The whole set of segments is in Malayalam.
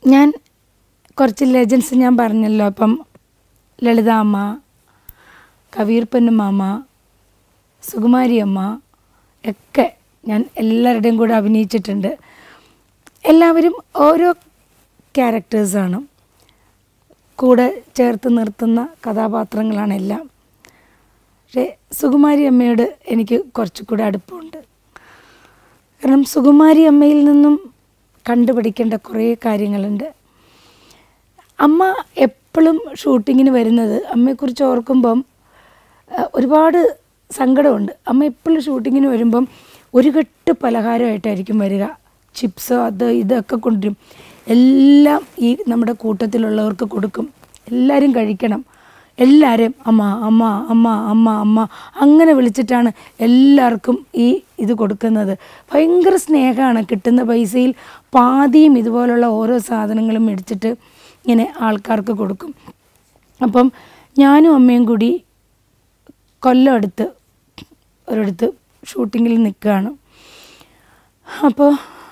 ഞാൻ കുറച്ച് ലെജൻസ് ഞാൻ പറഞ്ഞല്ലോ അപ്പം ലളിതാമ്മ കവീർപ്പന്നുമാമ സുകുമാരി അമ്മ ഒക്കെ ഞാൻ എല്ലാവരുടെയും കൂടെ അഭിനയിച്ചിട്ടുണ്ട് എല്ലാവരും ഓരോ ക്യാരക്ടേഴ്സാണ് കൂടെ ചേർത്ത് നിർത്തുന്ന കഥാപാത്രങ്ങളാണ് എല്ലാം പക്ഷേ സുകുമാരി അമ്മയോട് എനിക്ക് കുറച്ചുകൂടെ അടുപ്പമുണ്ട് കാരണം സുകുമാരി അമ്മയിൽ നിന്നും കണ്ടുപഠിക്കേണ്ട കുറേ കാര്യങ്ങളുണ്ട് അമ്മ എപ്പോഴും ഷൂട്ടിങ്ങിന് വരുന്നത് അമ്മയെക്കുറിച്ച് ഓർക്കുമ്പം ആ, ഒരുപാട് സങ്കടമുണ്ട് അമ്മ എപ്പോഴും ഷൂട്ടിങ്ങിന് വരുമ്പം ഒരു കെട്ട് പലഹാരമായിട്ടായിരിക്കും വരിക ചിപ്സ് അത് ഇതൊക്കെ കൊണ്ടുവരും എല്ലാം ഈ നമ്മുടെ കൂട്ടത്തിലുള്ളവർക്ക് കൊടുക്കും എല്ലാവരും കഴിക്കണം എല്ലാവരും അമ്മ അമ്മ അമ്മ അമ്മ അമ്മ അങ്ങനെ വിളിച്ചിട്ടാണ് എല്ലാവർക്കും ഈ ഇത് കൊടുക്കുന്നത് ഭയങ്കര സ്നേഹമാണ് കിട്ടുന്ന പൈസയിൽ പാതിയും ഇതുപോലുള്ള ഓരോ സാധനങ്ങളും മേടിച്ചിട്ട് ഇങ്ങനെ ആൾക്കാർക്ക് കൊടുക്കും അപ്പം ഞാനും അമ്മയും കൂടി കൊല്ലം അടുത്ത് ഒരിടത്ത് ഷൂട്ടിങ്ങിൽ നിൽക്കുകയാണ് അപ്പോൾ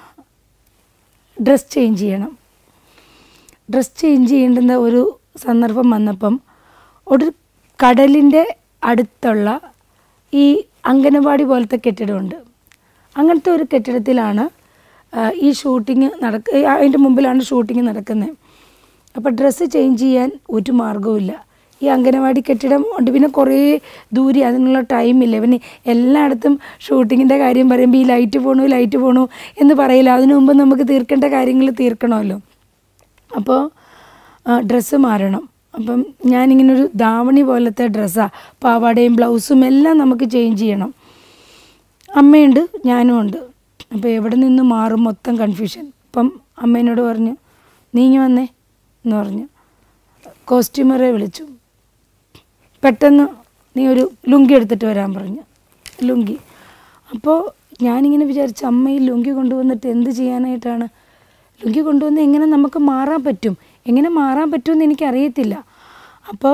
ഡ്രസ് ചേഞ്ച് ചെയ്യണം ഡ്രസ് ചേഞ്ച് ചെയ്യേണ്ടുന്ന ഒരു സന്ദർഭം വന്നപ്പം ഒരു കടലിൻ്റെ അടുത്തുള്ള ഈ അംഗനവാടി പോലത്തെ കെട്ടിടമുണ്ട് അങ്ങനത്തെ ഒരു കെട്ടിടത്തിലാണ് ആ, ഈ ഷൂട്ടിങ് നടക്ക അതിൻ്റെ മുമ്പിലാണ് ഷൂട്ടിങ് നടക്കുന്നത് അപ്പോൾ ഡ്രസ്സ് ചേഞ്ച് ചെയ്യാൻ ഒരു മാർഗവുമില്ല ഈ അംഗനവാടി കെട്ടിടം ഉണ്ട് പിന്നെ കുറേ ദൂരെ അതിനുള്ള ടൈമില്ല പിന്നെ എല്ലായിടത്തും ഷൂട്ടിങ്ങിൻ്റെ കാര്യം പറയുമ്പോൾ ഈ ലൈറ്റ് പോണു ലൈറ്റ് പോണു എന്ന് പറയില്ല അതിനു മുമ്പ് നമുക്ക് തീർക്കേണ്ട കാര്യങ്ങൾ തീർക്കണമല്ലോ അപ്പോൾ ഡ്രസ്സ് മാറണം അപ്പം ഞാനിങ്ങനെ ഒരു ധാവണി പോലത്തെ ഡ്രസ്സാണ് പാവാടയും ബ്ലൗസും എല്ലാം നമുക്ക് ചേഞ്ച് ചെയ്യണം അമ്മയുണ്ട് ഞാനും ഉണ്ട് അപ്പോൾ എവിടെ നിന്ന് മാറും മൊത്തം കൺഫ്യൂഷൻ അപ്പം അമ്മേനോട് പറഞ്ഞു നീ ഇങ്ങ് വന്നേ എന്ന് പറഞ്ഞു കോസ്റ്റ്യൂമറെ വിളിച്ചു പെട്ടെന്ന് നീ ഒരു ലുങ്കി എടുത്തിട്ട് വരാൻ പറഞ്ഞു ലുങ്കി അപ്പോൾ ഞാനിങ്ങനെ വിചാരിച്ചു അമ്മ ഈ ലുങ്കി കൊണ്ടുവന്നിട്ട് എന്ത് ചെയ്യാനായിട്ടാണ് ലുങ്കി കൊണ്ടുവന്ന് എങ്ങനെ നമുക്ക് മാറാൻ പറ്റും എങ്ങനെ മാറാൻ പറ്റുമെന്ന് എനിക്കറിയത്തില്ല അപ്പം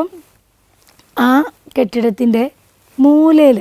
ആ കെട്ടിടത്തിൻ്റെ മൂലയിൽ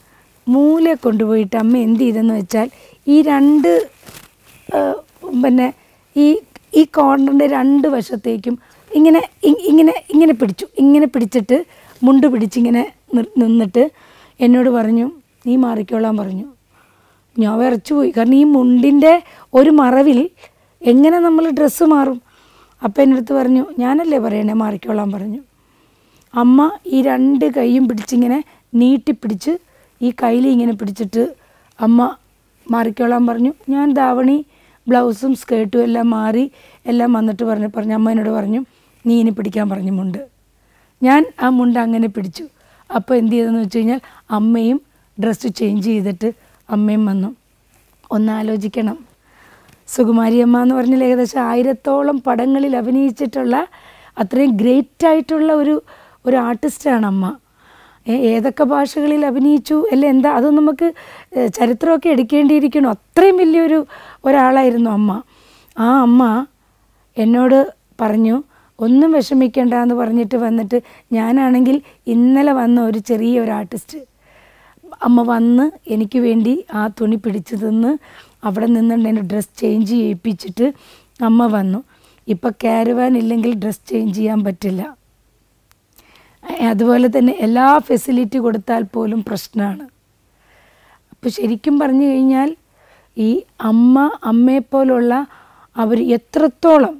മൂല കൊണ്ടുപോയിട്ട് അമ്മ എന്ത് ചെയ്തെന്ന് വെച്ചാൽ ഈ രണ്ട് ആ, പിന്നെ ഈ ഈ കോർണറിൻ്റെ രണ്ട് വശത്തേക്കും ഇങ്ങനെ ഇ- ഇങ്ങനെ ഇങ്ങനെ പിടിച്ചു ഇങ്ങനെ പിടിച്ചിട്ട് മുണ്ട് പിടിച്ചിങ്ങനെ നിർ- നിന്നിട്ട് എന്നോട് പറഞ്ഞു നീ മാറിക്കോളാൻ പറഞ്ഞു ഞാൻ വിറച്ചു പോയി കാരണം ഈ മുണ്ടിൻ്റെ ഒരു മറവിൽ എങ്ങനെ നമ്മൾ ഡ്രസ്സ് മാറും അപ്പം എൻ്റെ അടുത്ത് പറഞ്ഞു ഞാനല്ലേ പറയണേ മാറിക്കോളാൻ പറഞ്ഞു അമ്മ ഈ രണ്ട് കൈയും പിടിച്ചിങ്ങനെ നീട്ടിപ്പിടിച്ച് ഈ കയ്യിൽ ഇങ്ങനെ പിടിച്ചിട്ട് അമ്മ മാറിക്കോളാൻ പറഞ്ഞു ഞാൻ ധാവണി ബ്ലൗസും സ്കേർട്ടും എല്ലാം മാറി എല്ലാം വന്നിട്ട് പറഞ്ഞു പറഞ്ഞു അമ്മ എന്നോട് പറഞ്ഞു നീ ഇനി പിടിക്കാൻ പറഞ്ഞു മുണ്ട് ഞാൻ ആ മുണ്ട് അങ്ങനെ പിടിച്ചു അപ്പോൾ എന്ത് ചെയ്തെന്ന് വെച്ച് കഴിഞ്ഞാൽ അമ്മയും ഡ്രസ്സ് ചേഞ്ച് ചെയ്തിട്ട് അമ്മയും വന്നു ഒന്ന് ആലോചിക്കണം സുകുമാരി അമ്മ എന്ന് പറഞ്ഞാൽ ഏകദേശം ആയിരത്തോളം പടങ്ങളിൽ അഭിനയിച്ചിട്ടുള്ള അത്രയും ഗ്രേറ്റ് ആയിട്ടുള്ള ഒരു ഒരു ആർട്ടിസ്റ്റാണ് അമ്മ ഏ- ഏതൊക്കെ ഭാഷകളിൽ അഭിനയിച്ചു അല്ല എന്താ അത് നമുക്ക് ഏ, ചരിത്രമൊക്കെ എടുക്കേണ്ടിയിരിക്കണം അത്രയും വലിയൊരു ഒരാളായിരുന്നു അമ്മ ആ അമ്മ എന്നോട് പറഞ്ഞു ഒന്നും വിഷമിക്കേണ്ട എന്ന് പറഞ്ഞിട്ട് വന്നിട്ട് ഞാനാണെങ്കിൽ ഇന്നലെ വന്ന ഒരു ചെറിയ ഒരു ആർട്ടിസ്റ്റ് അമ്മ വന്ന് എനിക്ക് വേണ്ടി ആ തുണി പിടിച്ചു തന്ന് അവിടെ നിന്നുകൊണ്ട് എൻ്റെ ഡ്രസ്സ് ചേഞ്ച് ചെയ്യിപ്പിച്ചിട്ട് അമ്മ വന്നു ഇപ്പം കാരവാൻ ഇല്ലെങ്കിൽ ഡ്രസ്സ് ചേഞ്ച് ചെയ്യാൻ പറ്റില്ല അ- അതുപോലെ തന്നെ എല്ലാ ഫെസിലിറ്റി കൊടുത്താൽ പോലും പ്രശ്നമാണ് അപ്പോൾ ശരിക്കും പറഞ്ഞു കഴിഞ്ഞാൽ ഈ അമ്മ അമ്മയെപ്പോലുള്ള അവർ എത്രത്തോളം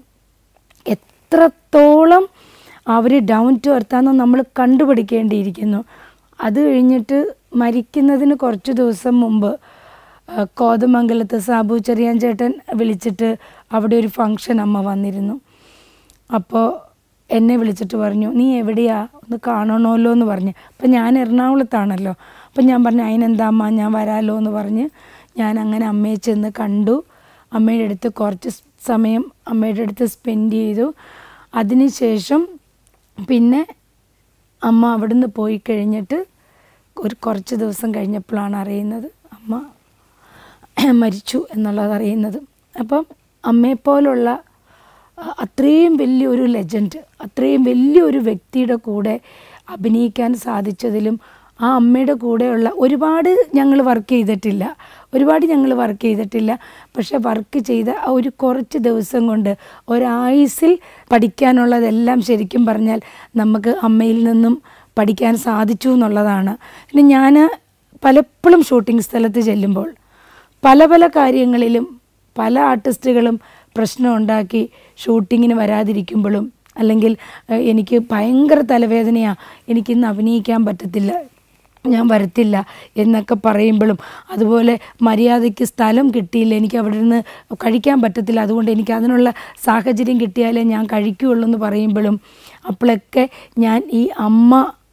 എത്രത്തോളം അവർ ഡൗൺ ടു എർത്താന്ന് നമ്മൾ കണ്ടുപിടിക്കേണ്ടിയിരിക്കുന്നു അത് കഴിഞ്ഞിട്ട് മരിക്കുന്നതിന് കുറച്ച് ദിവസം മുമ്പ് ആ, കോതമംഗലത്ത് സാബു ചെറിയാൻ ചേട്ടൻ വിളിച്ചിട്ട് അവിടെ ഒരു ഫങ്ഷൻ അമ്മ വന്നിരുന്നു അപ്പോൾ എന്നെ വിളിച്ചിട്ട് പറഞ്ഞു നീ എവിടെയാ ഒന്ന് കാണണമല്ലോ എന്ന് പറഞ്ഞ് അപ്പം ഞാൻ എറണാകുളത്താണല്ലോ അപ്പം ഞാൻ പറഞ്ഞു അതിനെന്താ അമ്മ ഞാൻ വരാമല്ലോ എന്ന് പറഞ്ഞ് ഞാൻ അങ്ങനെ അമ്മയെ ചെന്ന് കണ്ടു അമ്മയുടെ അടുത്ത് കുറച്ച് സ് സമയം അമ്മയുടെ അടുത്ത് സ്പെൻഡ് ചെയ്തു അതിനുശേഷം പിന്നെ അമ്മ അവിടുന്ന് പോയി കഴിഞ്ഞിട്ട് ഒരു കുറച്ച് ദിവസം കഴിഞ്ഞപ്പോഴാണ് അറിയുന്നത് അമ്മ മരിച്ചു എന്നുള്ളത് അറിയുന്നത് അപ്പം അമ്മയെപ്പോലുള്ള അ- അത്രയും വലിയൊരു ലെജൻഡ് അത്രയും വലിയൊരു വ്യക്തിയുടെ കൂടെ അഭിനയിക്കാൻ സാധിച്ചതിലും ആ അമ്മയുടെ കൂടെയുള്ള ഒരുപാട് ഞങ്ങൾ വർക്ക് ചെയ്തിട്ടില്ല ഒരുപാട് ഞങ്ങൾ വർക്ക് ചെയ്തിട്ടില്ല പക്ഷെ വർക്ക് ചെയ്ത ആ ഒരു കുറച്ച് ദിവസം കൊണ്ട് ഒരായുസിൽ പഠിക്കാനുള്ളതെല്ലാം ശരിക്കും പറഞ്ഞാൽ നമുക്ക് അമ്മയിൽ നിന്നും പഠിക്കാൻ സാധിച്ചു എന്നുള്ളതാണ് പിന്നെ ഞാൻ പലപ്പോഴും ഷൂട്ടിംഗ് സ്ഥലത്ത് ചെല്ലുമ്പോൾ പല പല കാര്യങ്ങളിലും പല ആർട്ടിസ്റ്റുകളും പ്രശ്നം ഉണ്ടാക്കി ഷൂട്ടിങ്ങിന് വരാതിരിക്കുമ്പോഴും അല്ലെങ്കിൽ ഏഹ്, എനിക്ക് ഭയങ്കര തലവേദനയാണ് എനിക്കിന്ന് അഭിനയിക്കാൻ പറ്റത്തില്ല ഞാൻ വരത്തില്ല എന്നൊക്കെ പറയുമ്പോഴും അതുപോലെ മര്യാദയ്ക്ക് സ്ഥലം കിട്ടിയില്ല എനിക്ക് അവിടെ നിന്ന് കഴിക്കാൻ പറ്റത്തില്ല അതുകൊണ്ട് എനിക്ക് അതിനുള്ള സാഹചര്യം കിട്ടിയാലേ ഞാൻ കഴിക്കുകയുള്ളൂ എന്ന് പറയുമ്പോഴും അപ്പോഴൊക്കെ ഞാൻ ഈ അമ്മ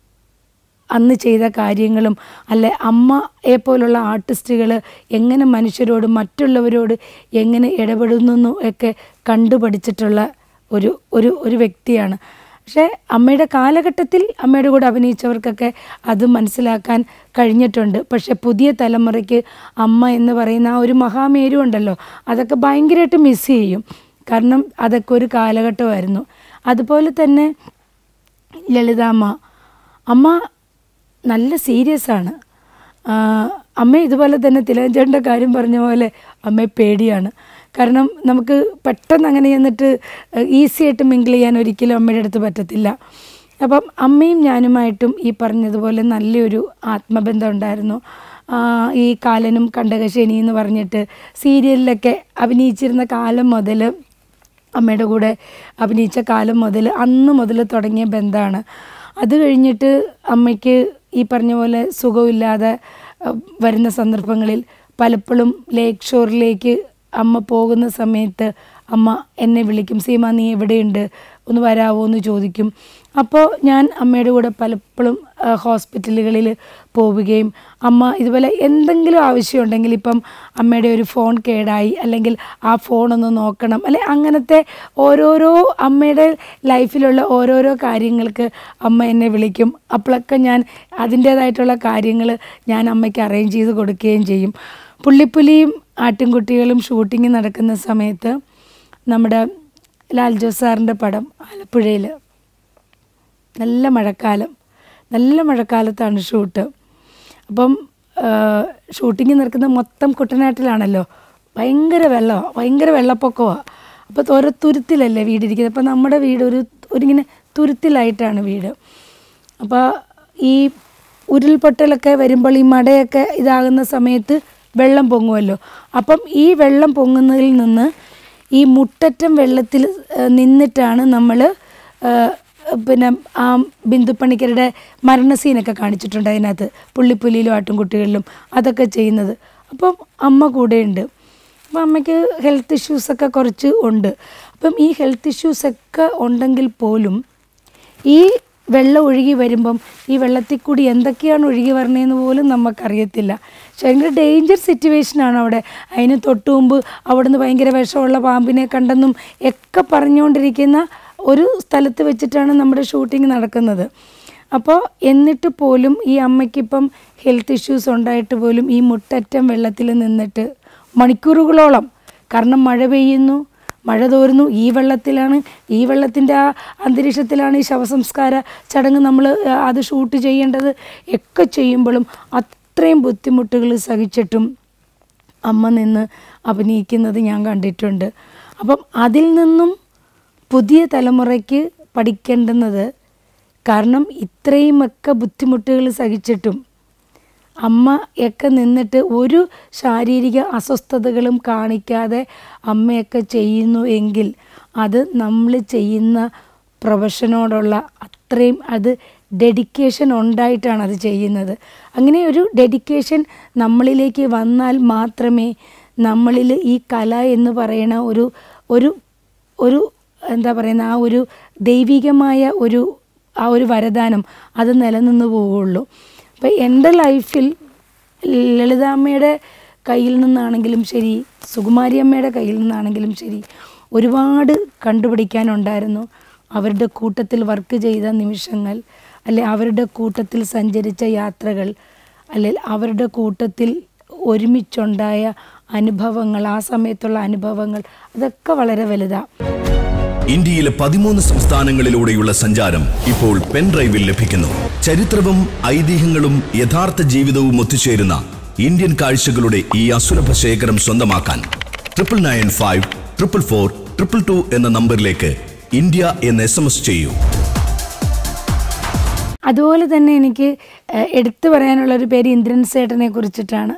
അന്ന് ചെയ്ത കാര്യങ്ങളും അല്ലെ അമ്മയെ പോലുള്ള ആർട്ടിസ്റ്റുകൾ എങ്ങനെ മനുഷ്യരോട് മറ്റുള്ളവരോട് എങ്ങനെ ഇടപെടുന്നു ഒക്കെ കണ്ടുപഠിച്ചിട്ടുള്ള ഒരു ഒരു ഒരു വ്യക്തിയാണ് പക്ഷേ അമ്മയുടെ കാലഘട്ടത്തിൽ അമ്മയുടെ കൂടെ അഭിനയിച്ചവർക്കൊക്കെ അത് മനസ്സിലാക്കാൻ കഴിഞ്ഞിട്ടുണ്ട് പക്ഷെ പുതിയ തലമുറയ്ക്ക് അമ്മ എന്ന് പറയുന്ന ആ ഒരു മഹാമേരു ഉണ്ടല്ലോ അതൊക്കെ ഭയങ്കരമായിട്ട് മിസ് ചെയ്യും കാരണം അതൊക്കെ ഒരു കാലഘട്ടമായിരുന്നു അതുപോലെ തന്നെ ലളിതാമ്മ അമ്മ നല്ല സീരിയസ് ആണ് ആ, അമ്മ ഇതുപോലെ തന്നെ തിലകഞ്ചേട്ടൻ്റെ കാര്യം പറഞ്ഞ പോലെ അമ്മയെ പേടിയാണ് കാരണം നമുക്ക് പെട്ടെന്ന് അങ്ങനെ ചെന്നിട്ട് ഈസി ആയിട്ട് മിങ്കിൾ ചെയ്യാൻ ഒരിക്കലും അമ്മയുടെ അടുത്ത് പറ്റത്തില്ല അപ്പം അമ്മയും ഞാനുമായിട്ടും ഈ പറഞ്ഞതുപോലെ നല്ലൊരു ആത്മബന്ധം ഉണ്ടായിരുന്നു ആ, ഈ കാലനും കണ്ടകശനി എന്ന് പറഞ്ഞിട്ട് സീരിയലിലൊക്കെ അഭിനയിച്ചിരുന്ന കാലം മുതൽ അമ്മയുടെ കൂടെ അഭിനയിച്ച കാലം മുതൽ അന്ന് മുതൽ തുടങ്ങിയ ബന്ധമാണ് അത് കഴിഞ്ഞിട്ട് അമ്മയ്ക്ക് ഈ പറഞ്ഞ പോലെ സുഖമില്ലാതെ അഹ്, വരുന്ന സന്ദർഭങ്ങളിൽ പലപ്പോഴും ലേക്ക് ഷോറിലേക്ക് അമ്മ പോകുന്ന സമയത്ത് അമ്മ എന്നെ വിളിക്കും സീമ നീ എവിടെയുണ്ട് ഒന്ന് വരാവോ എന്ന് ചോദിക്കും അപ്പോൾ ഞാൻ അമ്മയുടെ കൂടെ പലപ്പോഴും ആ, ഹോസ്പിറ്റലുകളിൽ പോവുകയും അമ്മ ഇതുപോലെ എന്തെങ്കിലും ആവശ്യമുണ്ടെങ്കിൽ ഇപ്പം അമ്മയുടെ ഒരു ഫോൺ കേടായി അല്ലെങ്കിൽ ആ ഫോൺ ഒന്ന് നോക്കണം അല്ലെ അങ്ങനത്തെ ഓരോരോ അമ്മയുടെ ലൈഫിലുള്ള ഓരോരോ കാര്യങ്ങൾക്ക് അമ്മ എന്നെ വിളിക്കും അപ്പോഴൊക്കെ ഞാൻ അതിൻ്റേതായിട്ടുള്ള കാര്യങ്ങൾ ഞാൻ അമ്മയ്ക്ക് അറേഞ്ച് ചെയ്ത് കൊടുക്കുകയും ചെയ്യും പുള്ളിപ്പുലിയും ആട്ടിൻകുട്ടികളും ഷൂട്ടിങ് നടക്കുന്ന സമയത്ത് നമ്മുടെ ലാൽ ജോസ് സാറിൻ്റെ പടം ആലപ്പുഴയിൽ നല്ല മഴക്കാലം നല്ല മഴക്കാലത്താണ് ഷൂട്ട് അപ്പം ഷൂട്ടിങ് നടക്കുന്ന മൊത്തം കുട്ടനാട്ടിലാണല്ലോ ഭയങ്കര വെള്ളമാണ് ഭയങ്കര വെള്ളപ്പൊക്കമാണ് അപ്പോൾ ഓരോ തുരുത്തിലല്ലേ വീടിരിക്കുന്നത് അപ്പോൾ നമ്മുടെ വീട് ഒരു ഒരിങ്ങനെ തുരുത്തിലായിട്ടാണ് വീട് അപ്പോൾ ഈ ഉരുൾപൊട്ടലൊക്കെ വരുമ്പോൾ ഈ മടയൊക്കെ ഇതാകുന്ന സമയത്ത് വെള്ളം പൊങ്ങുമല്ലോ അപ്പം ഈ വെള്ളം പൊങ്ങുന്നതിൽ നിന്ന് ഈ മുട്ടറ്റം വെള്ളത്തിൽ ഏഹ്, നിന്നിട്ടാണ് നമ്മൾ പിന്നെ ആ ബിന്ദുപ്പണിക്കരുടെ മരണ സീനൊക്കെ കാണിച്ചിട്ടുണ്ട് അതിനകത്ത് പുള്ളിപ്പുലിയിലും ആട്ടുംകുട്ടികളിലും അതൊക്കെ ചെയ്യുന്നത് അപ്പം അമ്മ കൂടെയുണ്ട് അപ്പം അമ്മയ്ക്ക് ഹെൽത്ത് ഇഷ്യൂസൊക്കെ കുറച്ച് ഉണ്ട് അപ്പം ഈ ഹെൽത്ത് ഇഷ്യൂസൊക്കെ ഉണ്ടെങ്കിൽ പോലും ഈ വെള്ളം ഒഴുകി വരുമ്പം ഈ വെള്ളത്തിൽ കൂടി എന്തൊക്കെയാണ് ഒഴുകി വരണതെന്ന് പോലും നമുക്കറിയത്തില്ല പക്ഷെ ഭയങ്കര ഡേഞ്ചർ സിറ്റുവേഷനാണ് അവിടെ അതിന് തൊട്ട് മുമ്പ് അവിടുന്ന് ഭയങ്കര വിഷമുള്ള പാമ്പിനെ കണ്ടെന്നും ഒക്കെ പറഞ്ഞുകൊണ്ടിരിക്കുന്ന ഒരു സ്ഥലത്ത് വെച്ചിട്ടാണ് നമ്മുടെ ഷൂട്ടിംഗ് നടക്കുന്നത് അപ്പോൾ എന്നിട്ട് പോലും ഈ അമ്മയ്ക്കിപ്പം ഹെൽത്ത് ഇഷ്യൂസ് ഉണ്ടായിട്ട് പോലും ഈ മുട്ടറ്റം വെള്ളത്തിൽ നിന്നിട്ട് മണിക്കൂറുകളോളം കാരണം മഴ പെയ്യുന്നു മഴ തോരുന്നു ഈ വെള്ളത്തിലാണ് ഈ വെള്ളത്തിൻ്റെ ആ അന്തരീക്ഷത്തിലാണ് ഈ ശവസംസ്കാര ചടങ്ങ് നമ്മൾ അത് ഷൂട്ട് ചെയ്യേണ്ടത് ഒക്കെ ചെയ്യുമ്പോഴും അത്രയും ബുദ്ധിമുട്ടുകൾ സഹിച്ചിട്ടും അമ്മ നിന്ന് അഭിനയിക്കുന്നത് ഞാൻ കണ്ടിട്ടുണ്ട് അപ്പം അതിൽ നിന്നും പുതിയ തലമുറയ്ക്ക് പഠിക്കേണ്ടുന്നത് കാരണം ഇത്രയുമൊക്കെ ബുദ്ധിമുട്ടുകൾ സഹിച്ചിട്ടും അമ്മ ഒക്കെ നിന്നിട്ട് ഒരു ശാരീരിക അസ്വസ്ഥതകളും കാണിക്കാതെ അമ്മയൊക്കെ ചെയ്യുന്നു എങ്കിൽ അത് നമ്മൾ ചെയ്യുന്ന പ്രൊഫഷനോടുള്ള അത്രയും അത് ഡെഡിക്കേഷൻ ഉണ്ടായിട്ടാണ് അത് ചെയ്യുന്നത് അങ്ങനെ ഒരു ഡെഡിക്കേഷൻ നമ്മളിലേക്ക് വന്നാൽ മാത്രമേ നമ്മളിൽ ഈ കല എന്ന് പറയുന്ന ഒരു ഒരു ഒരു എന്താ പറയുന്ന ആ ഒരു ദൈവികമായ ഒരു ആ ഒരു വരദാനം അത് നിലനിന്ന് പോവുള്ളൂ അപ്പം എൻ്റെ ലൈഫിൽ ലളിതാമ്മയുടെ കയ്യിൽ നിന്നാണെങ്കിലും ശരി സുകുമാരി അമ്മയുടെ കയ്യിൽ നിന്നാണെങ്കിലും ശരി ഒരുപാട് കണ്ടുപിടിക്കാനുണ്ടായിരുന്നു അവരുടെ കൂട്ടത്തിൽ വർക്ക് ചെയ്ത നിമിഷങ്ങൾ അല്ലെ അവരുടെ കൂട്ടത്തിൽ സഞ്ചരിച്ച യാത്രകൾ അല്ലെ അവരുടെ കൂട്ടത്തിൽ ഒരുമിച്ചുണ്ടായ അനുഭവങ്ങൾ ആ സമയത്തുള്ള അനുഭവങ്ങൾ അതൊക്കെ വളരെ വലുതാണ് ഇന്ത്യയിലെ പതിമൂന്ന് സംസ്ഥാനങ്ങളിലൂടെയുള്ള സഞ്ചാരം ഇപ്പോൾ പെൻഡ്രൈവിൽ ലഭിക്കുന്നു ചരിത്രവും ഐതിഹ്യങ്ങളും യഥാർത്ഥ ജീവിതവും ഒത്തുചേരുന്ന ഇന്ത്യൻ കാഴ്ചകളുടെ ഈ അസുലഭ ശേഖരം സ്വന്തമാക്കാൻ triple nine five triple four triple two എന്ന നമ്പറിലേക്ക് ഇന്ത്യ എന്ന് എസ് എം എസ് ചെയ്യൂ അതുപോലെ തന്നെ എനിക്ക് ഏഹ്, എടുത്തു പറയാനുള്ള ഒരു പേര് ഇന്ദ്രൻ സേട്ടനെ കുറിച്ചിട്ടാണ്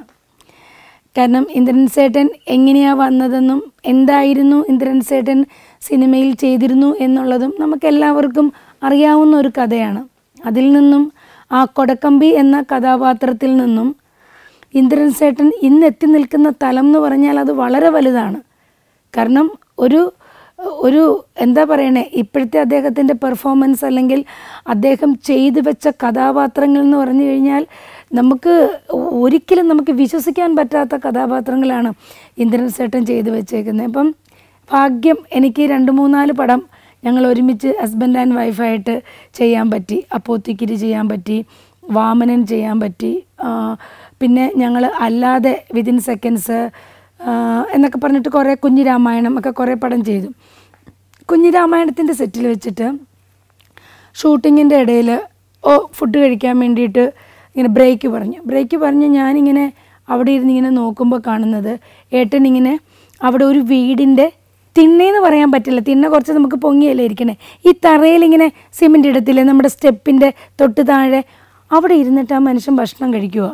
കാരണം ഇന്ദ്രൻ സേട്ടൻ എങ്ങനെയാണ് വന്നതെന്നും എന്തായിരുന്നു ഇന്ദ്രൻ സേട്ടൻ സിനിമയിൽ ചെയ്തിരുന്നു എന്നുള്ളതും നമുക്കെല്ലാവർക്കും അറിയാവുന്ന ഒരു കഥയാണ് അതിൽ നിന്നും ആ കൊടക്കമ്പി എന്ന കഥാപാത്രത്തിൽ നിന്നും ഇന്ദ്രൻ സേട്ടൻ ഇന്ന് എത്തി നിൽക്കുന്ന തലം എന്ന് പറഞ്ഞാൽ അത് വളരെ വലുതാണ് കാരണം ഒരു ഒരു എന്താ പറയണേ ഇപ്പോഴത്തെ അദ്ദേഹത്തിൻ്റെ പെർഫോമൻസ് അല്ലെങ്കിൽ അദ്ദേഹം ചെയ്തു വെച്ച കഥാപാത്രങ്ങൾ എന്ന് പറഞ്ഞു കഴിഞ്ഞാൽ നമുക്ക് ഒരിക്കലും നമുക്ക് വിശ്വസിക്കാൻ പറ്റാത്ത കഥാപാത്രങ്ങളാണ് ഇന്ദ്രൻ സേട്ടൻ ചെയ്തു വെച്ചേക്കുന്നത് അപ്പം ഭാഗ്യം എനിക്ക് രണ്ട് മൂന്നാല് പടം ഞങ്ങൾ ഒരുമിച്ച് ഹസ്ബൻഡ് ആൻഡ് വൈഫായിട്ട് ചെയ്യാൻ പറ്റി അപ്പോത്തിക്കിരി ചെയ്യാൻ പറ്റി വാമനൻ ചെയ്യാൻ പറ്റി ആ, പിന്നെ ഞങ്ങൾ അല്ലാതെ വിതിൻ സെക്കൻഡ്സ് എന്നൊക്കെ പറഞ്ഞിട്ട് കുറേ കുഞ്ഞു രാമായണം ഒക്കെ കുറേ പടം ചെയ്തു കുഞ്ഞു രാമായണത്തിൻ്റെ സെറ്റിൽ വെച്ചിട്ട് ഷൂട്ടിങ്ങിൻ്റെ ഇടയിൽ ഓ ഫുഡ് കഴിക്കാൻ വേണ്ടിയിട്ട് ഇങ്ങനെ ബ്രേക്ക് പറഞ്ഞു ബ്രേക്ക് പറഞ്ഞ് ഞാനിങ്ങനെ അവിടെ ഇരുന്ന് ഇങ്ങനെ നോക്കുമ്പോൾ കാണുന്നത് ഏട്ടൻ ഇങ്ങനെ അവിടെ ഒരു വീടിൻ്റെ തിണ്ണയെന്ന് പറയാൻ പറ്റില്ല തിണ്ണ കുറച്ച് നമുക്ക് പൊങ്ങിയല്ലേ ഇരിക്കണേ ഈ തറയിൽ ഇങ്ങനെ സിമെൻ്റ് ഇടത്തില്ലേ നമ്മുടെ സ്റ്റെപ്പിൻ്റെ തൊട്ട് താഴെ അവിടെ ഇരുന്നിട്ട് ആ മനുഷ്യൻ ഭക്ഷണം കഴിക്കുക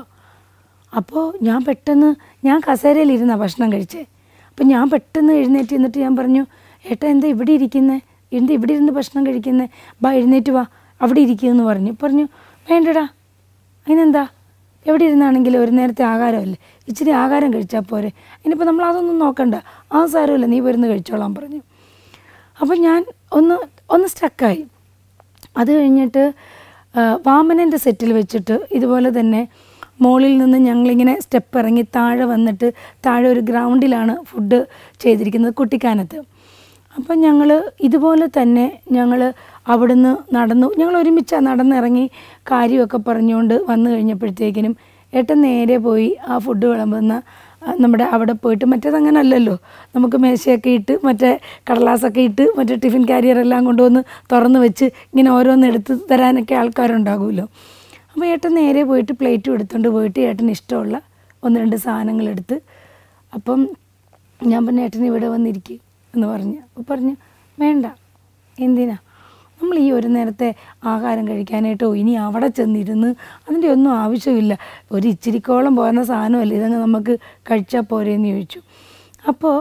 അപ്പോൾ ഞാൻ പെട്ടെന്ന് ഞാൻ കസേരയിൽ ഇരുന്നാണ് ഭക്ഷണം കഴിച്ചേ അപ്പം ഞാൻ പെട്ടെന്ന് എഴുന്നേറ്റ് എന്നിട്ട് ഞാൻ പറഞ്ഞു ഏട്ടാ എന്താ ഇവിടെ ഇരിക്കുന്നത് എന്താ ഇവിടെ ഇരുന്ന് ഭക്ഷണം കഴിക്കുന്നത് ബാ എഴുന്നേറ്റ് വാ അവിടെ ഇരിക്കുമെന്ന് പറഞ്ഞു പറഞ്ഞു വേണ്ടടാ അതിനെന്താ എവിടെ ഇരുന്നാണെങ്കിലും ഒരു നേരത്തെ ആഹാരമല്ലേ ഇച്ചിരി ആഹാരം കഴിച്ചാൽ പോരെ ഇനിയിപ്പോൾ നമ്മൾ അതൊന്നും നോക്കണ്ട ആ സാരമില്ല നീ വരുന്ന് കഴിച്ചോളാൻ പറഞ്ഞു അപ്പം ഞാൻ ഒന്ന് ഒന്ന് സ്റ്റക്കായി അത് കഴിഞ്ഞിട്ട് ആ, വാമനൻ്റെ സെറ്റിൽ വെച്ചിട്ട് ഇതുപോലെ തന്നെ മോളിൽ നിന്ന് ഞങ്ങളിങ്ങനെ സ്റ്റെപ്പ് ഇറങ്ങി താഴെ വന്നിട്ട് താഴെ ഒരു ഗ്രൗണ്ടിലാണ് ഫുഡ് ചെയ്തിരിക്കുന്നത് കുട്ടിക്കാനത്ത് അപ്പം ഞങ്ങൾ ഇതുപോലെ തന്നെ ഞങ്ങൾ അവിടുന്ന് നടന്നു ഞങ്ങൾ ഒരുമിച്ചാണ് നടന്നിറങ്ങി കാര്യമൊക്കെ പറഞ്ഞുകൊണ്ട് വന്നു കഴിഞ്ഞപ്പോഴത്തേക്കിനും ഏട്ടൻ നേരെ പോയി ആ ഫുഡ് വിളമ്പുന്ന ആ, നമ്മുടെ അവിടെ പോയിട്ട് മറ്റേത് അങ്ങനെ അല്ലല്ലോ നമുക്ക് മേശയൊക്കെ ഇട്ട് മറ്റേ കടലാസൊക്കെ ഇട്ട് മറ്റേ ടിഫിൻ കാരിയർ എല്ലാം കൊണ്ടുവന്ന് തുറന്ന് വെച്ച് ഇങ്ങനെ ഓരോന്ന് എടുത്ത് തരാനൊക്കെ ആൾക്കാരുണ്ടാകുമല്ലോ അപ്പോൾ ഏട്ടൻ നേരെ പോയിട്ട് പ്ലേറ്റും എടുത്തുകൊണ്ട് പോയിട്ട് ഏട്ടന് ഇഷ്ടമുള്ള ഒന്ന് രണ്ട് സാധനങ്ങൾ എടുത്ത് അപ്പം ഞാൻ പറഞ്ഞു ഏട്ടൻ ഇവിടെ വന്നിരിക്കും എന്ന് പറഞ്ഞു അപ്പോൾ പറഞ്ഞു വേണ്ട എന്തിനാ നമ്മൾ ഈ ഒരു നേരത്തെ ആഹാരം കഴിക്കാനായിട്ടോ ഇനി അവിടെ ചെന്നിരുന്ന് അതിൻ്റെ ഒന്നും ആവശ്യമില്ല ഒരു ഇച്ചിരിക്കോളം പോകുന്ന സാധനമല്ലേ ഇതങ്ങ് നമുക്ക് കഴിച്ചാൽ പോരേന്ന് ചോദിച്ചു അപ്പോൾ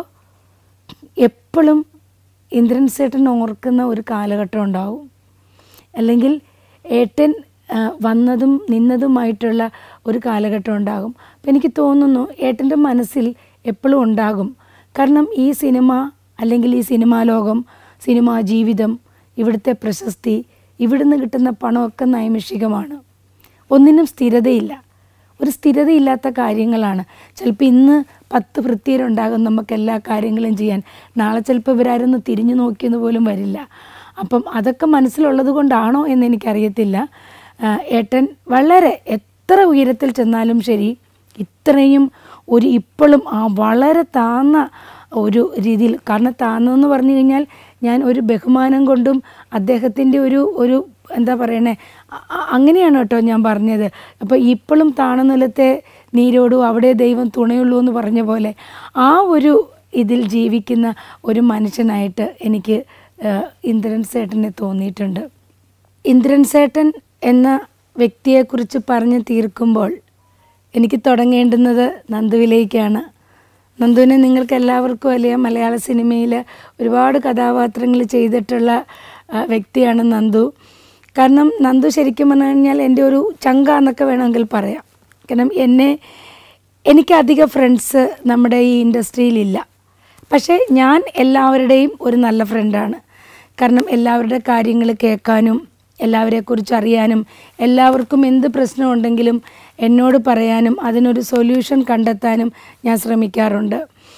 എപ്പോഴും ഇന്ദ്രൻ സേട്ടൻ ഓർക്കുന്ന ഒരു കാലഘട്ടം ഉണ്ടാവും അല്ലെങ്കിൽ ഏട്ടൻ ആ, വന്നതും നിന്നതുമായിട്ടുള്ള ഒരു കാലഘട്ടം ഉണ്ടാകും അപ്പം എനിക്ക് തോന്നുന്നു ഏട്ടൻ്റെ മനസ്സിൽ എപ്പോഴും ഉണ്ടാകും കാരണം ഈ സിനിമ അല്ലെങ്കിൽ ഈ സിനിമാ ലോകം സിനിമാ ജീവിതം ഇവിടുത്തെ പ്രശസ്തി ഇവിടുന്ന് കിട്ടുന്ന പണമൊക്കെ നൈമിഷികമാണ് ഒന്നിനും സ്ഥിരതയില്ല ഒരു സ്ഥിരതയില്ലാത്ത കാര്യങ്ങളാണ് ചിലപ്പോൾ ഇന്ന് പത്ത് ഭൃത്യരുണ്ടാകും നമുക്ക് എല്ലാ കാര്യങ്ങളും ചെയ്യാൻ നാളെ ചിലപ്പോൾ ഇവരാരൊന്ന് തിരിഞ്ഞു നോക്കിയെന്ന് പോലും വരില്ല അപ്പം അതൊക്കെ മനസ്സിലുള്ളത് കൊണ്ടാണോ എന്ന് എനിക്കറിയത്തില്ല ആ, ഏട്ടൻ വളരെ എത്ര ഉയരത്തിൽ ചെന്നാലും ശരി ഇത്രയും ഒരു ഇപ്പോഴും ആ വളരെ താന്ന ഒരു രീതിയിൽ കാരണം താന്നെന്ന് പറഞ്ഞു കഴിഞ്ഞാൽ ഞാൻ ഒരു ബഹുമാനം കൊണ്ടും അദ്ദേഹത്തിൻ്റെ ഒരു ഒരു എന്താ പറയണേ അ- അ- അങ്ങനെയാണ് കേട്ടോ ഞാൻ പറഞ്ഞത് അപ്പോൾ ഇപ്പോഴും താണനിലത്തെ നീരോടും അവിടെ ദൈവം തുണയുള്ളൂ എന്ന് പറഞ്ഞ പോലെ ആ ഒരു ഇതിൽ ജീവിക്കുന്ന ഒരു മനുഷ്യനായിട്ട് എനിക്ക് ഏഹ്, ഇന്ദ്രൻ സേട്ടനെ തോന്നിയിട്ടുണ്ട് ഇന്ദ്രൻ സേട്ടൻ എന്ന വ്യക്തിയെക്കുറിച്ച് പറഞ്ഞ് തീർക്കുമ്പോൾ എനിക്ക് തുടങ്ങേണ്ടുന്നത് നന്ദുവിലേക്കാണ് നന്ദുവിനെ നിങ്ങൾക്ക് എല്ലാവർക്കും അറിയാം മലയാള സിനിമയിൽ ഒരുപാട് കഥാപാത്രങ്ങൾ ചെയ്തിട്ടുള്ള ആ, വ്യക്തിയാണ് നന്ദു കാരണം നന്ദു ശരിക്കും പറഞ്ഞു കഴിഞ്ഞാൽ എൻ്റെ ഒരു ചങ്ക എന്നൊക്കെ വേണമെങ്കിൽ പറയാം കാരണം എന്നെ എനിക്ക് അധികം ഫ്രണ്ട്സ് നമ്മുടെ ഈ ഇൻഡസ്ട്രിയിലില്ല പക്ഷേ ഞാൻ എല്ലാവരുടെയും ഒരു നല്ല ഫ്രണ്ടാണ് കാരണം എല്ലാവരുടെ കാര്യങ്ങൾ കേൾക്കാനും എല്ലാവരെക്കുറിച്ച് അറിയാനും എല്ലാവർക്കും എന്ത് പ്രശ്നമുണ്ടെങ്കിലും എന്നോട് പറയാനും അതിനൊരു സൊല്യൂഷൻ കണ്ടെത്താനും ഞാൻ ശ്രമിക്കാറുണ്ട്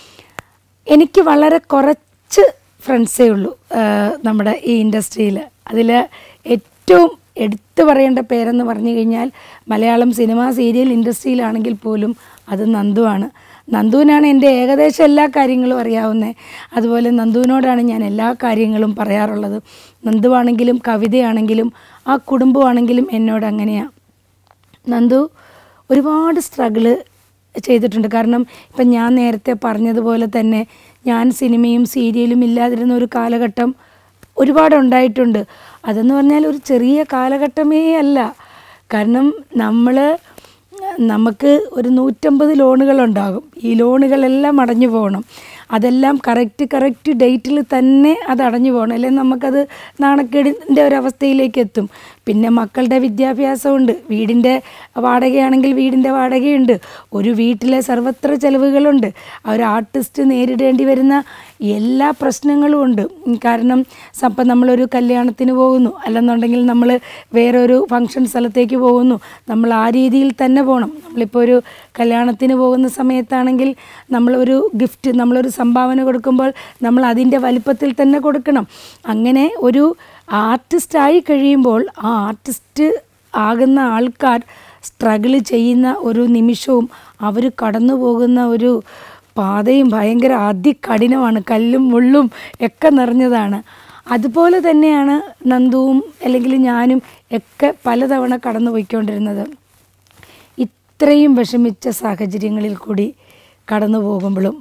എനിക്ക് വളരെ കുറച്ച് ഫ്രണ്ട്സേ ഉള്ളൂ ആ, നമ്മുടെ ഈ ഇൻഡസ്ട്രിയിൽ അതിൽ ഏറ്റവും എടുത്തു പറയേണ്ട പേരെന്ന് പറഞ്ഞു കഴിഞ്ഞാൽ മലയാളം സിനിമ സീരിയൽ ഇൻഡസ്ട്രിയിലാണെങ്കിൽ പോലും അത് നന്ദുവാണ് നന്ദുവിനാണ് എൻ്റെ ഏകദേശം എല്ലാ കാര്യങ്ങളും അറിയാവുന്നത് അതുപോലെ നന്ദുവിനോടാണ് ഞാൻ എല്ലാ കാര്യങ്ങളും പറയാറുള്ളത് നന്ദുവാണെങ്കിലും കവിതയാണെങ്കിലും ആ കുടുംബമാണെങ്കിലും എന്നോട് അങ്ങനെയാണ് നന്ദു ഒരുപാട് സ്ട്രഗിള് ചെയ്തിട്ടുണ്ട് കാരണം ഇപ്പം ഞാൻ നേരത്തെ പറഞ്ഞതുപോലെ തന്നെ ഞാൻ സിനിമയും സീരിയലും ഇല്ലാതിരുന്ന ഒരു കാലഘട്ടം ഒരുപാട് ഉണ്ടായിട്ടുണ്ട് അതെന്ന് പറഞ്ഞാൽ ഒരു ചെറിയ കാലഘട്ടമേ അല്ല കാരണം നമ്മൾ നമുക്ക് ഒരു നൂറ്റമ്പത് ലോണുകളുണ്ടാകും ഈ ലോണുകളെല്ലാം അടഞ്ഞു പോകണം അതെല്ലാം കറക്റ്റ് കറക്റ്റ് ഡേറ്റിൽ തന്നെ അത് അടഞ്ഞു പോകണം അല്ലെങ്കിൽ നമുക്കത് നാണക്കേടിൻ്റെ ഒരവസ്ഥയിലേക്ക് എത്തും പിന്നെ മക്കളുടെ വിദ്യാഭ്യാസമുണ്ട് വീടിൻ്റെ വാടകയാണെങ്കിൽ വീടിൻ്റെ വാടകയുണ്ട് ഒരു വീട്ടിലെ സർവത്ര ചെലവുകളുണ്ട് ആ ഒരു ആർട്ടിസ്റ്റ് നേരിടേണ്ടി വരുന്ന എല്ലാ പ്രശ്നങ്ങളും ഉണ്ട് ഉം, കാരണം അപ്പം നമ്മളൊരു കല്യാണത്തിന് പോകുന്നു അല്ലെന്നുണ്ടെങ്കിൽ നമ്മൾ വേറൊരു ഫങ്ഷൻ സ്ഥലത്തേക്ക് പോകുന്നു നമ്മൾ ആ രീതിയിൽ തന്നെ പോകണം നമ്മളിപ്പോൾ ഒരു കല്യാണത്തിന് പോകുന്ന സമയത്താണെങ്കിൽ നമ്മളൊരു ഗിഫ്റ്റ് നമ്മളൊരു സംഭാവന കൊടുക്കുമ്പോൾ നമ്മൾ അതിൻ്റെ വലിപ്പത്തിൽ തന്നെ കൊടുക്കണം അങ്ങനെ ഒരു ആർട്ടിസ്റ്റ് ആയി കഴിയുമ്പോൾ ആ ആർട്ടിസ്റ്റ് ആകുന്ന ആൾക്കാർ സ്ട്രഗിൾ ചെയ്യുന്ന ഒരു നിമിഷവും അവർ കടന്നു പോകുന്ന ഒരു പാതയും ഭയങ്കര അതികഠിനമാണ് കല്ലും മുള്ളും ഒക്കെ നിറഞ്ഞതാണ് അതുപോലെ തന്നെയാണ് നന്ദുവും അല്ലെങ്കിൽ ഞാനും ഒക്കെ പലതവണ കടന്നു പോയിക്കൊണ്ടിരുന്നത് ഇത്രയും വിഷമിച്ച സാഹചര്യങ്ങളിൽ കൂടി കടന്നു പോകുമ്പോഴും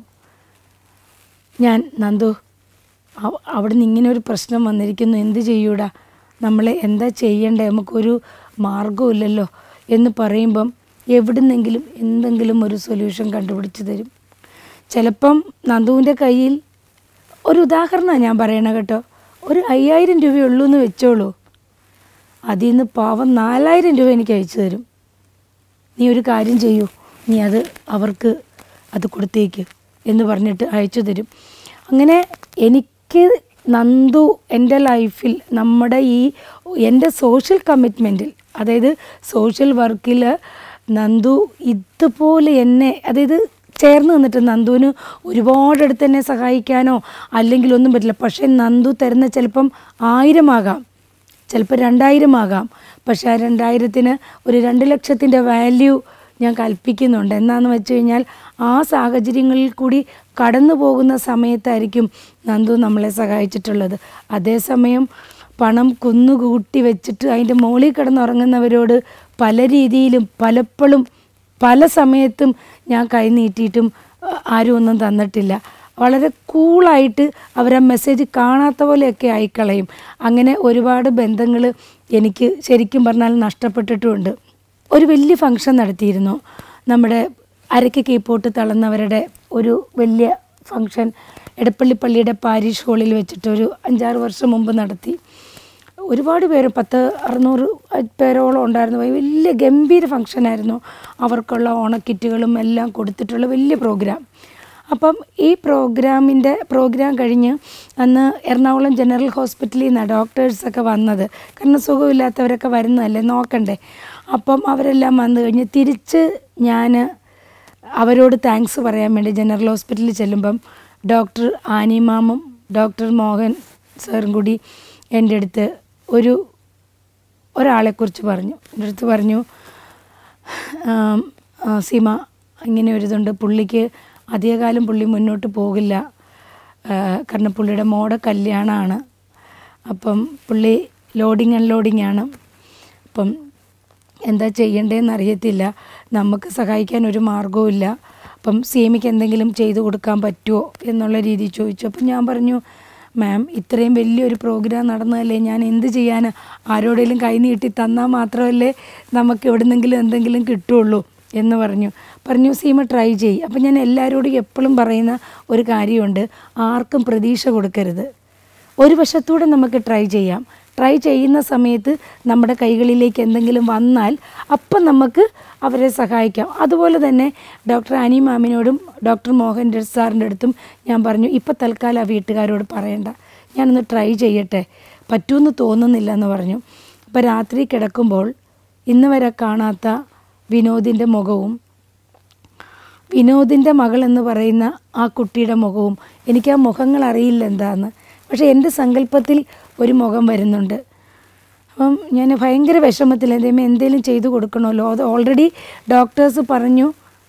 ഞാൻ നന്ദു അവ- അവിടുന്ന് ഇങ്ങനെ ഒരു പ്രശ്നം വന്നിരിക്കുന്നു എന്ത് ചെയ്യൂടാ നമ്മൾ എന്താ ചെയ്യണ്ടേ നമുക്കൊരു മാർഗമില്ലല്ലോ എന്ന് പറയുമ്പം എവിടുന്നെങ്കിലും എന്തെങ്കിലും ഒരു സൊല്യൂഷൻ കണ്ടുപിടിച്ച് തരും ചിലപ്പം നന്ദുവിൻ്റെ കയ്യിൽ ഒരു ഉദാഹരണമാണ് ഞാൻ പറയണ കേട്ടോ ഒരു അയ്യായിരം രൂപയുള്ളൂ എന്ന് വെച്ചോളൂ അതിൽ നിന്ന് പാവം നാലായിരം രൂപ എനിക്ക് അയച്ചു തരും നീ ഒരു കാര്യം ചെയ്യൂ നീ അത് അവർക്ക് അത് കൊടുത്തേക്ക് എന്ന് പറഞ്ഞിട്ട് അയച്ചു തരും അങ്ങനെ എനിക്ക് നന്ദു എൻ്റെ ലൈഫിൽ നമ്മുടെ ഈ എൻ്റെ സോഷ്യൽ കമ്മിറ്റ്മെൻറ്റിൽ അതായത് സോഷ്യൽ വർക്കിൽ നന്ദു ഇതുപോലെ എന്നെ അതായത് ചേർന്ന് നിന്നിട്ട് നന്ദുവിന് ഒരുപാട് അടുത്ത് എന്നെ സഹായിക്കാനോ അല്ലെങ്കിൽ ഒന്നും പറ്റില്ല പക്ഷേ നന്ദു തരുന്ന ചിലപ്പം ആയിരമാകാം ചിലപ്പോൾ രണ്ടായിരം ആകാം പക്ഷേ ആ രണ്ടായിരത്തിന് ഒരു രണ്ട് ലക്ഷത്തിൻ്റെ വാല്യൂ ഞാൻ കൽപ്പിക്കുന്നുണ്ട് എന്നാന്ന് വെച്ച് കഴിഞ്ഞാൽ ആ സാഹചര്യങ്ങളിൽ കൂടി കടന്നു പോകുന്ന സമയത്തായിരിക്കും നന്ദു നമ്മളെ സഹായിച്ചിട്ടുള്ളത് അതേസമയം പണം കുന്നുകൂട്ടി വെച്ചിട്ട് അതിൻ്റെ മുകളിൽ കിടന്നുറങ്ങുന്നവരോട് പല രീതിയിലും പലപ്പോഴും പല സമയത്തും ഞാൻ കൈ നീട്ടിയിട്ടും അഹ് ആരും ഒന്നും തന്നിട്ടില്ല വളരെ കൂളായിട്ട് അവർ ആ മെസ്സേജ് കാണാത്ത പോലെയൊക്കെ ആയിക്കളയും അങ്ങനെ ഒരുപാട് ബന്ധങ്ങൾ എനിക്ക് ശരിക്കും പറഞ്ഞാൽ നഷ്ടപ്പെട്ടിട്ടുമുണ്ട് ഒരു വലിയ ഫങ്ഷൻ നടത്തിയിരുന്നു നമ്മുടെ അരയ്ക്ക് കീപ്പോട്ട് തളർന്നവരുടെ ഒരു വലിയ ഫങ്ഷൻ എടപ്പള്ളി പള്ളിയുടെ പാരിഷ് ഹാളിൽ വെച്ചിട്ട് ഒരു അഞ്ചാറ് വർഷം മുമ്പ് നടത്തി ഒരുപാട് പേര് പത്ത് അറുന്നൂറ് പേരോളം ഉണ്ടായിരുന്നു വലിയ ഗംഭീര ഫങ്ഷനായിരുന്നു അവർക്കുള്ള ഓണക്കിറ്റുകളും എല്ലാം കൊടുത്തിട്ടുള്ള വലിയ പ്രോഗ്രാം അപ്പം ഈ പ്രോഗ്രാമിൻ്റെ പ്രോഗ്രാം കഴിഞ്ഞ് അന്ന് എറണാകുളം ജനറൽ ഹോസ്പിറ്റലിൽ നിന്നാണ് ഡോക്ടേഴ്സൊക്കെ വന്നത് കാരണം സുഖമില്ലാത്തവരൊക്കെ വരുന്നതല്ലേ നോക്കണ്ടേ അപ്പം അവരെല്ലാം വന്നു കഴിഞ്ഞ് തിരിച്ച് ഞാൻ അവരോട് താങ്ക്സ് പറയാൻ വേണ്ടി ജനറൽ ഹോസ്പിറ്റലിൽ ചെല്ലുമ്പം ഡോക്ടർ ആനിമാമും ഡോക്ടർ മോഹൻ സാറും കൂടി എൻ്റെ അടുത്ത് ഒരു ഒരാളെക്കുറിച്ച് പറഞ്ഞു എൻ്റെ അടുത്ത് പറഞ്ഞു ആം, ആ, സീമ ഇങ്ങനെ ഒരു ഇതുണ്ട് പുള്ളിക്ക് അധികകാലം പുള്ളി മുന്നോട്ട് പോകില്ല ആ, കാരണം പുള്ളിയുടെ മോടെ കല്യാണമാണ് അപ്പം പുള്ളി ലോഡിങ് അൺലോഡിങ് ആണ് അപ്പം എന്താ ചെയ്യേണ്ടതെന്ന് അറിയത്തില്ല നമുക്ക് സഹായിക്കാൻ ഒരു മാർഗവും ഇല്ല അപ്പം സീമയ്ക്ക് എന്തെങ്കിലും ചെയ്തു കൊടുക്കാൻ പറ്റുമോ എന്നുള്ള രീതിയിൽ ചോദിച്ചു അപ്പം ഞാൻ പറഞ്ഞു മാം ഇത്രയും വലിയൊരു പ്രോഗ്രാം നടന്നതല്ലേ ഞാൻ എന്ത് ചെയ്യാൻ ആരോടെങ്കിലും കൈ നീട്ടി തന്നാൽ മാത്രമല്ലേ നമുക്ക് എവിടുന്നെങ്കിലും എന്തെങ്കിലും കിട്ടുള്ളൂ എന്ന് പറഞ്ഞു പറഞ്ഞു സീമ ട്രൈ ചെയ്യ് അപ്പം ഞാൻ എല്ലാവരോടും എപ്പോഴും പറയുന്ന ഒരു കാര്യമുണ്ട് ആർക്കും പ്രതീക്ഷ കൊടുക്കരുത് ഒരു വശത്തൂടെ നമുക്ക് ട്രൈ ചെയ്യാം ട്രൈ ചെയ്യുന്ന സമയത്ത് നമ്മുടെ കൈകളിലേക്ക് എന്തെങ്കിലും വന്നാൽ അപ്പം നമുക്ക് അവരെ സഹായിക്കാം അതുപോലെ തന്നെ ഡോക്ടർ അനി മാമിനോടും ഡോക്ടർ മോഹൻ രസ് സാറിൻ്റെ അടുത്തും ഞാൻ പറഞ്ഞു ഇപ്പം തൽക്കാലം ആ വീട്ടുകാരോട് പറയണ്ട ഞാനൊന്ന് ട്രൈ ചെയ്യട്ടെ പറ്റുമെന്ന് തോന്നുന്നില്ല എന്ന് പറഞ്ഞു അപ്പോൾ രാത്രി കിടക്കുമ്പോൾ ഇന്ന് വരെ കാണാത്ത വിനോദിൻ്റെ മുഖവും വിനോദിൻ്റെ മകൾ എന്ന് പറയുന്ന ആ കുട്ടിയുടെ മുഖവും എനിക്ക് ആ മുഖങ്ങൾ അറിയില്ല എന്താന്ന് പക്ഷേ എൻ്റെ സങ്കല്പത്തിൽ ഒരു മുഖം വരുന്നുണ്ട് അപ്പം ഞാൻ ഭയങ്കര വിഷമത്തിൽ എന്തെങ്കിലും എന്തെങ്കിലും ചെയ്തു കൊടുക്കണമല്ലോ അത് ഓൾറെഡി ഡോക്ടേഴ്സ് പറഞ്ഞു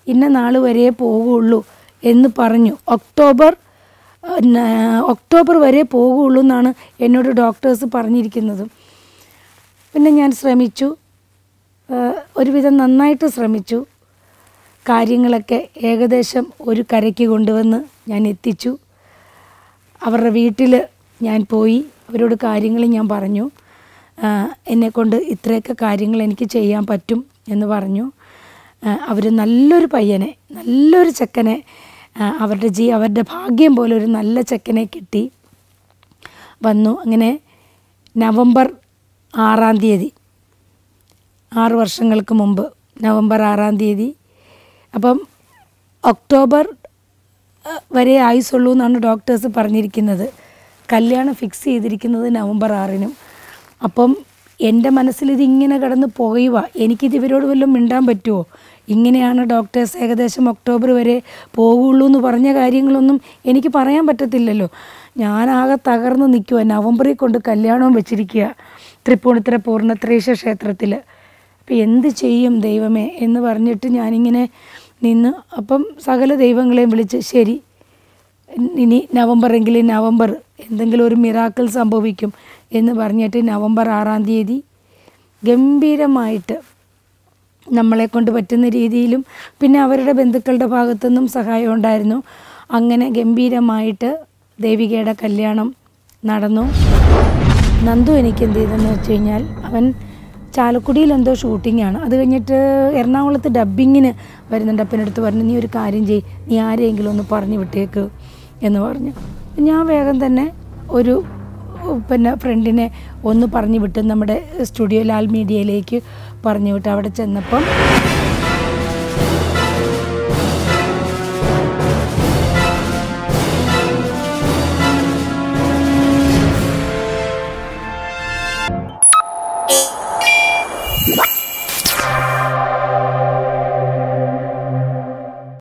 ഇന്ന നാൾ വരെ പോകുള്ളൂ എന്ന് പറഞ്ഞു ഒക്ടോബർ ആ, ന- ഒക്ടോബർ വരെ പോകുള്ളൂ എന്നാണ് എന്നോട് ഡോക്ടേഴ്സ് പറഞ്ഞിരിക്കുന്നത് പിന്നെ ഞാൻ ശ്രമിച്ചു ആ, ഒരുവിധം നന്നായിട്ട് ശ്രമിച്ചു കാര്യങ്ങളൊക്കെ ഏകദേശം ഒരു കരയ്ക്ക് കൊണ്ടുവന്ന് ഞാൻ എത്തിച്ചു അവരുടെ വീട്ടിൽ ഞാൻ പോയി അവരോട് കാര്യങ്ങൾ ഞാൻ പറഞ്ഞു എന്നെക്കൊണ്ട് ഇത്രയൊക്കെ കാര്യങ്ങൾ എനിക്ക് ചെയ്യാൻ പറ്റും എന്ന് പറഞ്ഞു അവർ നല്ലൊരു പയ്യനെ നല്ലൊരു ചെക്കനെ ആ, അവരുടെ ജീ അവരുടെ ഭാഗ്യം പോലെ ഒരു നല്ല ചെക്കനെ കിട്ടി വന്നു അങ്ങനെ നവംബർ ആറാം തീയതി ആറ് വർഷങ്ങൾക്ക് മുമ്പ് നവംബർ ആറാം തീയതി അപ്പം ഒക്ടോബർ അഹ്, വരെ ആയുസുള്ളൂ എന്നാണ് ഡോക്ടേഴ്സ് പറഞ്ഞിരിക്കുന്നത് കല്യാണം ഫിക്സ് ചെയ്തിരിക്കുന്നത് നവംബർ ആറിനും അപ്പം എൻ്റെ മനസ്സിൽ ഇതിങ്ങനെ കിടന്ന് പുകയുക എനിക്കിത് ഇവരോട് വല്ലതും മിണ്ടാൻ പറ്റുമോ ഇങ്ങനെയാണ് ഡോക്ടേഴ്സ് ഏകദേശം ഒക്ടോബർ വരെ പോകുള്ളൂ എന്ന് പറഞ്ഞ കാര്യങ്ങളൊന്നും എനിക്ക് പറയാൻ പറ്റത്തില്ലല്ലോ ഞാനാകെ തകർന്ന് നിൽക്കുക നവംബറിൽ കൊണ്ട് കല്യാണവും വെച്ചിരിക്കുക തൃപ്പൂണിത്തുറ പൂർണ്ണത്രേശ ക്ഷേത്രത്തിൽ അപ്പം എന്ത് ചെയ്യും ദൈവമേ എന്ന് പറഞ്ഞിട്ട് ഞാനിങ്ങനെ നിന്ന് അപ്പം സകല ദൈവങ്ങളെയും വിളിച്ച് ശരി ഇനി നവംബർ എങ്കിലും നവംബർ എന്തെങ്കിലും ഒരു മിറാക്കിൾ സംഭവിക്കും എന്ന് പറഞ്ഞിട്ട് നവംബർ ആറാം തീയതി ഗംഭീരമായിട്ട് നമ്മളെ കൊണ്ട് പറ്റുന്ന രീതിയിലും പിന്നെ അവരുടെ ബന്ധുക്കളുടെ ഭാഗത്തുനിന്നും സഹായം ഉണ്ടായിരുന്നു അങ്ങനെ ഗംഭീരമായിട്ട് ദേവികയുടെ കല്യാണം നടന്നു നന്ദു എനിക്ക് എന്ത് ചെയ്തെന്ന് വെച്ച് കഴിഞ്ഞാൽ അവൻ ചാലക്കുടിയിൽ എന്തോ ഷൂട്ടിങ്ങാണ് അത് കഴിഞ്ഞിട്ട് എറണാകുളത്ത് ഡബ്ബിങ്ങിന് വരുന്നുണ്ട് അപ്പം എൻ്റെ അടുത്ത് പറഞ്ഞു നീ ഒരു കാര്യം ചെയ്യ് നീ ആരെയെങ്കിലും ഒന്ന് പറഞ്ഞു വിട്ടേക്ക് എന്ന് പറഞ്ഞു ഞാൻ വേഗം തന്നെ ഒരു പിന്നെ ഫ്രണ്ടിനെ ഒന്ന് പറഞ്ഞു വിട്ട് നമ്മുടെ സ്റ്റുഡിയോ ലാൽ മീഡിയയിലേക്ക് പറഞ്ഞു വിട്ട് അവിടെ ചെന്നപ്പം